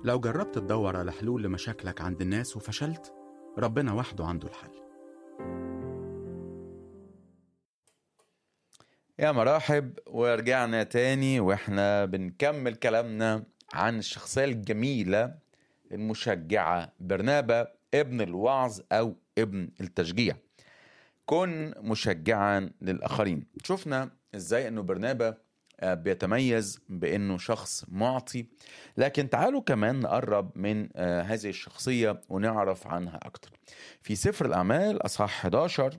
لو جربت تدور على حلول لمشاكلك عند الناس وفشلت ربنا وحده عنده الحل يا مرحب ورجعنا تاني واحنا بنكمل كلامنا عن الشخصية الجميلة المشجعة برنابا ابن الوعظ أو ابن التشجيع كن مشجعا للآخرين شفنا ازاي انه برنابا آه، بيتميز بانه شخص معطي لكن تعالوا كمان نقرب من آه، هذه الشخصية ونعرف عنها أكتر في سفر الأعمال أصحاح 11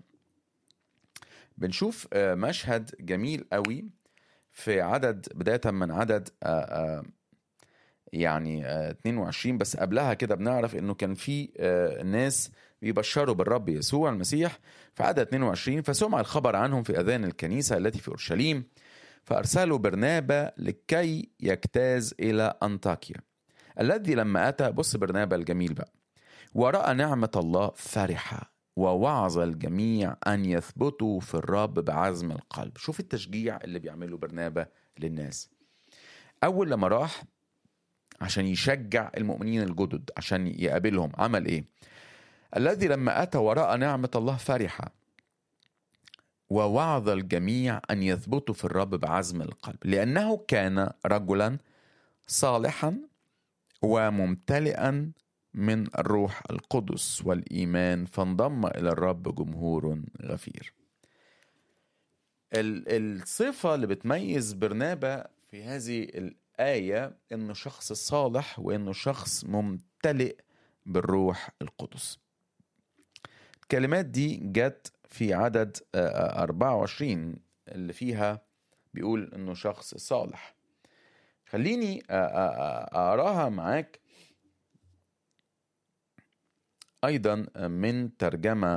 بنشوف آه، مشهد جميل قوي في عدد بداية من عدد آه، آه، يعني آه، 22 بس قبلها كده بنعرف انه كان في آه، ناس بيبشروا بالرب يسوع المسيح في عدد 22 فسمع الخبر عنهم في اذان الكنيسه التي في اورشليم فارسلوا برنابا لكي يجتاز الى انطاكيا الذي لما اتى بص برنابا الجميل بقى وراى نعمه الله فرحه ووعظ الجميع ان يثبتوا في الرب بعزم القلب شوف التشجيع اللي بيعمله برنابا للناس اول لما راح عشان يشجع المؤمنين الجدد عشان يقابلهم عمل ايه الذي لما اتى وراء نعمه الله فرحه ووعظ الجميع ان يثبتوا في الرب بعزم القلب لانه كان رجلا صالحا وممتلئا من الروح القدس والايمان فانضم الى الرب جمهور غفير ال- الصفه اللي بتميز برنابا في هذه الايه انه شخص صالح وانه شخص ممتلئ بالروح القدس الكلمات دي جت في عدد آه، 24 اللي فيها بيقول انه شخص صالح خليني آه، آه، آه، اقراها معاك ايضا من ترجمه